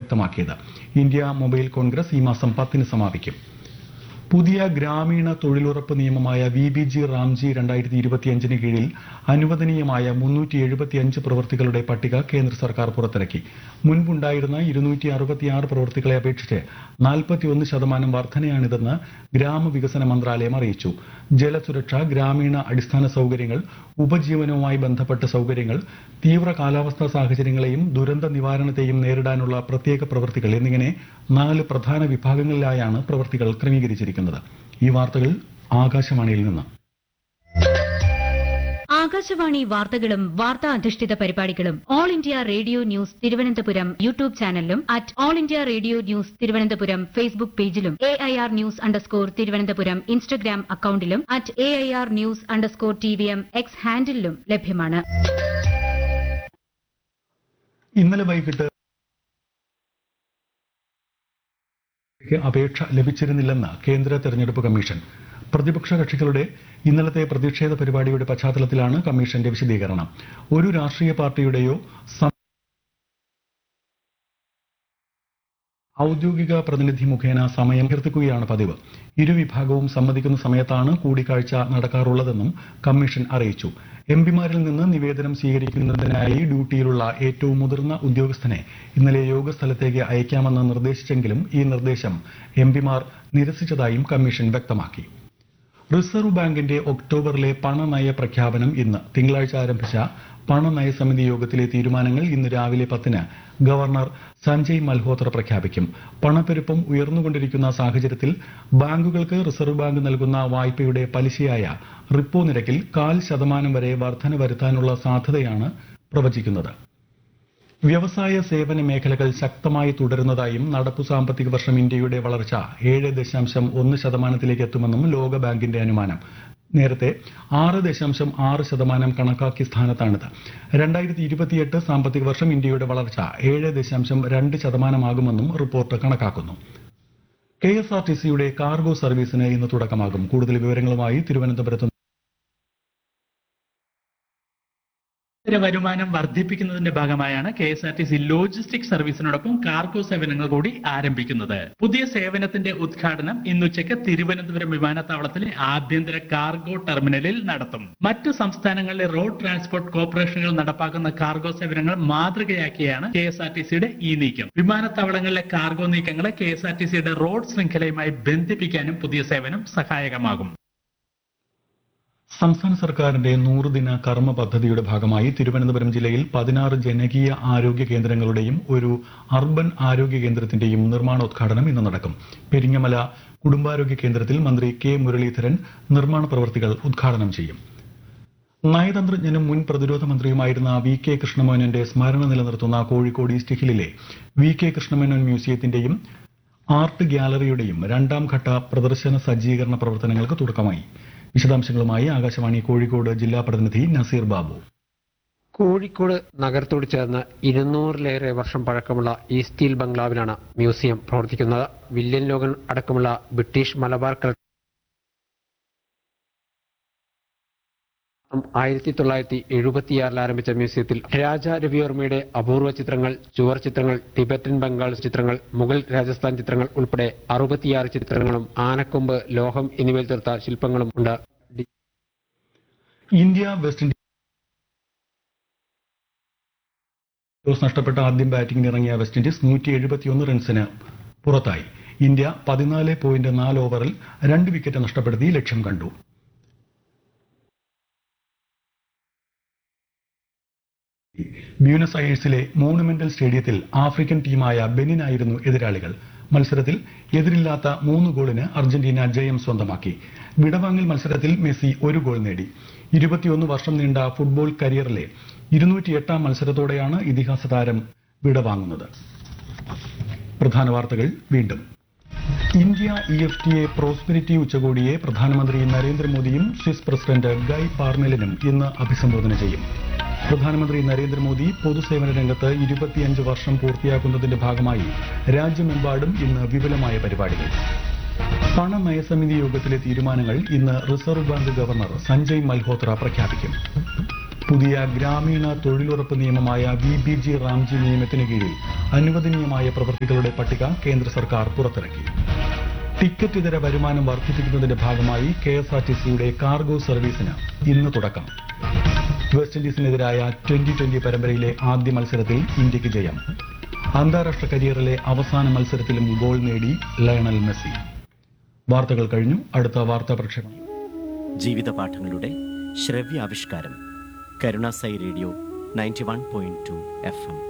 വ്യക്തമാക്കിയത് India mobile Congress ഈ മാസം പത്തിന് സമാപിക്കും പുതിയ ഗ്രാമീണ തൊഴിലുറപ്പ് നിയമമായ വി ബി ജി റാംജി രണ്ടായിരത്തി ഇരുപത്തിയഞ്ചിന് കീഴിൽ അനുവദനീയമായ മുന്നൂറ്റി എഴുപത്തിയഞ്ച് പ്രവൃത്തികളുടെ പട്ടിക കേന്ദ്ര സർക്കാർ പുറത്തിറക്കി മുൻപുണ്ടായിരുന്ന ഇരുന്നൂറ്റി അറുപത്തിയാറ് പ്രവൃത്തികളെ അപേക്ഷിച്ച് നാൽപ്പത്തിയൊന്ന് ശതമാനം വർധനയാണിതെന്ന് ഗ്രാമവികസന മന്ത്രാലയം അറിയിച്ചു ജലസുരക്ഷ ഗ്രാമീണ അടിസ്ഥാന സൌകര്യങ്ങൾ ഉപജീവനവുമായി ബന്ധപ്പെട്ട സൌകര്യങ്ങൾ തീവ്ര കാലാവസ്ഥാ സാഹചര്യങ്ങളെയും ദുരന്ത നിവാരണത്തെയും നേരിടാനുള്ള പ്രത്യേക പ്രവൃത്തികൾ എന്നിങ്ങനെ നാല് പ്രധാന വിഭാഗങ്ങളിലായാണ് പ്രവൃത്തികൾ ക്രമീകരിച്ചിരിക്കുന്നത് ഈ വാർത്തകൾ ആകാശവാണിയിൽ നിന്ന് ആകാശവാണി വാർത്തകളും വാർത്താ അധിഷ്ഠിത പരിപാടികളും All India Radio news Thiruvananthapuram YouTube ചാനലിലും at All India Radio news Thiruvananthapuram Facebook പേജിലും A I R news underscore Thiruvananthapuram Instagram അക്കൌണ്ടിലും at A I R news underscore T V M X ഹാൻഡിലും ലഭ്യമാണ് ഇന്നലെ വൈകിട്ട് അപേക്ഷ ലഭിച്ചിരുന്നില്ലെന്ന് കേന്ദ്ര തെരഞ്ഞെടുപ്പ് കമ്മീഷൻ പ്രതിപക്ഷ കക്ഷികളുടെ ഇന്നലത്തെ പ്രതിഷേധ പരിപാടിയുടെ പശ്ചാത്തലത്തിലാണ് കമ്മീഷന്റെ വിശദീകരണം ഒരു രാഷ്ട്രീയ പാർട്ടിയുടെയോ സം- ഔദ്യോഗിക പ്രതിനിധി മുഖേന സമയം അഭ്യർത്ഥിക്കുകയാണ് പതിവ് ഇരുവിഭാഗവും സമ്മതിക്കുന്ന സമയത്താണ് കൂടിക്കാഴ്ച നടക്കാറുള്ളതെന്നും കമ്മീഷൻ അറിയിച്ചു എംപിമാരിൽ നിന്ന് നിവേദനം സ്വീകരിക്കുന്നതിനായി ഡ്യൂട്ടിയിലുള്ള ഏറ്റവും മുതിർന്ന ഉദ്യോഗസ്ഥനെ ഇന്നലെ യോഗസ്ഥലത്തേക്ക് അയക്കാമെന്ന് നിർദ്ദേശിച്ചെങ്കിലും ഈ നിർദ്ദേശം എംപിമാർ നിരസിച്ചതായും കമ്മീഷൻ വ്യക്തമാക്കി റിസർവ് ബാങ്കിന്റെ ഒക്ടോബറിലെ പണനയ പ്രഖ്യാപനം ഇന്ന് തിങ്കളാഴ്ച ആരംഭിച്ച പണനയ സമിതി യോഗത്തിലെ തീരുമാനങ്ങൾ ഇന്ന് രാവിലെ പത്തിന് ഗവർണർ സഞ്ജയ് മൽഹോത്ര പ്രഖ്യാപിക്കും പണപ്പെരുപ്പം ഉയർന്നുകൊണ്ടിരിക്കുന്ന സാഹചര്യത്തിൽ ബാങ്കുകൾക്ക് റിസർവ് ബാങ്ക് നൽകുന്ന വായ്പയുടെ പലിശയായ റിപ്പോ നിരക്കിൽ കാൽ ശതമാനം വരെ വർധന വരുത്താനുള്ള സാധ്യതയാണ് പ്രവചിക്കുന്നത് വ്യവസായ സേവന മേഖലകൾ ശക്തമായി തുടരുന്നതായും നടപ്പു സാമ്പത്തിക വർഷം ഇന്ത്യയുടെ വളർച്ച ഏഴ് ദശാംശം ഒന്ന് ശതമാനത്തിലേക്ക് എത്തുമെന്നും ലോകബാങ്കിന്റെ അനുമാനം നേരത്തെ ആറ് ദശാംശം ആറ് ശതമാനം കണക്കാക്കിയ സ്ഥാനത്താണിത് രണ്ടായിരത്തി ഇരുപത്തിയെട്ട് സാമ്പത്തിക വർഷം ഇന്ത്യയുടെ വളർച്ച ഏഴ് ദശാംശം രണ്ട് ശതമാനമാകുമെന്നും റിപ്പോർട്ട് കണക്കാക്കുന്നു കെ എസ് ആർ ടി സിയുടെ കാർഗോ സർവീസിന് ഇന്ന് തുടക്കമാകും കൂടുതൽ വിവരങ്ങളുമായി തിരുവനന്തപുരത്ത് ഇതര വരുമാനം വർദ്ധിപ്പിക്കുന്നതിന്റെ ഭാഗമായാണ് K S R T C logistic സർവീസിനോടൊപ്പം കാർഗോ സേവനങ്ങൾ കൂടി ആരംഭിക്കുന്നത് പുതിയ സേവനത്തിന്റെ ഉദ്ഘാടനം ഇന്നുച്ചയ്ക്ക് തിരുവനന്തപുരം വിമാനത്താവളത്തിലെ ആഭ്യന്തര കാർഗോ ടെർമിനലിൽ നടത്തും മറ്റു സംസ്ഥാനങ്ങളിലെ റോഡ് ട്രാൻസ്പോർട്ട് കോർപ്പറേഷനുകൾ നടപ്പാക്കുന്ന കാർഗോ സേവനങ്ങൾ മാതൃകയാക്കിയാണ് കെ എസ് ആർ ടി സിയുടെ ഈ നീക്കം വിമാനത്താവളങ്ങളിലെ കാർഗോ നീക്കങ്ങളെ കെ എസ് ആർ ടി സിയുടെ റോഡ് ശൃംഖലയുമായി ബന്ധിപ്പിക്കാനും പുതിയ സേവനം സഹായകമാകും സംസ്ഥാന സർക്കാരിന്റെ നൂറുദിന കർമ്മ പദ്ധതിയുടെ ഭാഗമായി തിരുവനന്തപുരം ജില്ലയിൽ പതിനാറ് ജനകീയ ആരോഗ്യ കേന്ദ്രങ്ങളുടെയും ഒരു അർബൻ ആരോഗ്യ കേന്ദ്രത്തിന്റെയും നിർമ്മാണോദ്ഘാടനം ഇന്ന് നടക്കും പെരിങ്ങമല കുടുംബാരോഗ്യ കേന്ദ്രത്തിൽ മന്ത്രി കെ മുരളീധരൻ നിർമ്മാണ പ്രവൃത്തികൾ ഉദ്ഘാടനം ചെയ്യും നയതന്ത്രജ്ഞനും മുൻ പ്രതിരോധ മന്ത്രിയുമായിരുന്ന വി കെ കൃഷ്ണമേനോന്റെ സ്മരണ നിലനിർത്തുന്ന കോഴിക്കോട് ഈസ്റ്റ് ഹില്ലിലെ വി കെ കൃഷ്ണമേനോൻ മ്യൂസിയത്തിന്റെയും ആർട്ട് ഗ്യാലറിയുടെയും രണ്ടാം ഘട്ട പ്രദർശന സജ്ജീകരണ പ്രവർത്തനങ്ങൾക്ക് തുടക്കമായി വിശദാംശങ്ങളുമായി ആകാശവാണി കോഴിക്കോട് ജില്ലാ പ്രതിനിധി നസീർ ബാബു കോഴിക്കോട് നഗരത്തോട് ചേർന്ന് ഇരുന്നൂറിലേറെ വർഷം പഴക്കമുള്ള ഈ സ്റ്റീൽ ബംഗ്ലാവിലാണ് മ്യൂസിയം പ്രവർത്തിക്കുന്നത് വില്യൻ ലോഗൻ അടക്കമുള്ള ബ്രിട്ടീഷ് മലബാർ കള ആയിരത്തി തൊള്ളായിരത്തി എഴുപത്തിയാറിൽ ആരംഭിച്ച മ്യൂസിയത്തിൽ രാജ രവിവർമ്മയുടെ അപൂർവ ചിത്രങ്ങൾ ചുവർ ചിത്രങ്ങൾ ടിബറ്റൻ ബംഗാൾ ചിത്രങ്ങൾ മുഗൾ രാജസ്ഥാൻ ചിത്രങ്ങൾ ഉൾപ്പെടെ അറുപത്തിയാറ് ചിത്രങ്ങളും ആനക്കൊമ്പ് ലോഹം എന്നിവയിൽ തീർത്ത ശില്പങ്ങളും ഉണ്ട് ഡി- ഇന്ത്യ വെസ്റ്റ് ഇൻഡീസ് ടോസ് നഷ്ടപ്പെട്ട ആദ്യം ബാറ്റിംഗിന് ഇറങ്ങിയ വെസ്റ്റ് ഇൻഡീസ് നൂറ്റി എഴുപത്തിയൊന്ന് റൺസിന് പുറത്തായി ഇന്ത്യ പതിനാല് പോയിന്റ് നാല് ഓവറിൽ രണ്ട് വിക്കറ്റ് നഷ്ടപ്പെടുത്തി ലക്ഷ്യം കണ്ടു ബ്യൂണസ് അയേഴ്സിലെ മോണുമെന്റൽ സ്റ്റേഡിയത്തിൽ ആഫ്രിക്കൻ ടീമായ ബെനിനായിരുന്നു എതിരാളികൾ മത്സരത്തിൽ എതിരില്ലാത്ത മൂന്ന് ഗോളിന് അർജന്റീന ജയം സ്വന്തമാക്കി വിടവാങ്ങൽ മത്സരത്തിൽ മെസ്സി ഒരു ഗോൾ നേടി ഇരുപത്തിയൊന്ന് വർഷം നീണ്ട ഫുട്ബോൾ കരിയറിലെ ഇരുന്നൂറ്റിയെട്ടാം മത്സരത്തോടെയാണ് ഇതിഹാസ താരം വിടവാങ്ങുന്നത് പ്രധാന വാർത്തകൾ വീണ്ടും India E F T A prosperity ഉച്ചകോടിയെ പ്രധാനമന്ത്രി നരേന്ദ്രമോദിയും സ്വിസ് പ്രസിഡന്റ് ഗൈ പാർമെലിനും ഇന്ന് അഭിസംബോധന ചെയ്യും പ്രധാനമന്ത്രി നരേന്ദ്രമോദി പൊതുസേവന രംഗത്ത് ഇരുപത്തിയഞ്ച് വർഷം പൂർത്തിയാക്കുന്നതിന്റെ ഭാഗമായി രാജ്യമെമ്പാടും ഇന്ന് വിപുലമായ പരിപാടികൾ പണനയസമിതി യോഗത്തിലെ തീരുമാനങ്ങൾ ഇന്ന് reserve bank governor Sanjay Malhotra പ്രഖ്യാപിക്കും പുതിയ ഗ്രാമീണ തൊഴിലുറപ്പ് നിയമമായ വി ബി ജി റാംജി നിയമത്തിന് കീഴിൽ അനുവദനീയമായ പ്രവൃത്തികളുടെ പട്ടിക കേന്ദ്ര സർക്കാർ പുറത്തിറക്കി ടിക്കറ്റ് ഇതര വരുമാനം വർദ്ധിപ്പിക്കുന്നതിന്റെ ഭാഗമായി കെ എസ് ആർ ടി സിയുടെ കാർഗോ സർവീസിന് ഇന്ന് തുടക്കം വെസ്റ്റ് ഇൻഡീസിനെതിരായ ട്വന്റി ട്വന്റി പരമ്പരയിലെ ആദ്യ മത്സരത്തിൽ ഇന്ത്യക്ക് ജയം അന്താരാഷ്ട്ര കരിയറിലെ അവസാന മത്സരത്തിലും ഗോൾ നേടി ലയണൽ മെസ്സി വാർത്തകൾ കഴിഞ്ഞു അടുത്ത വാർത്താ പ്രക്ഷേപണം ജീവിത പാഠങ്ങളുടെ ശ്രവ്യാവിഷ്കാരം Karunasai radio ninety one point two F M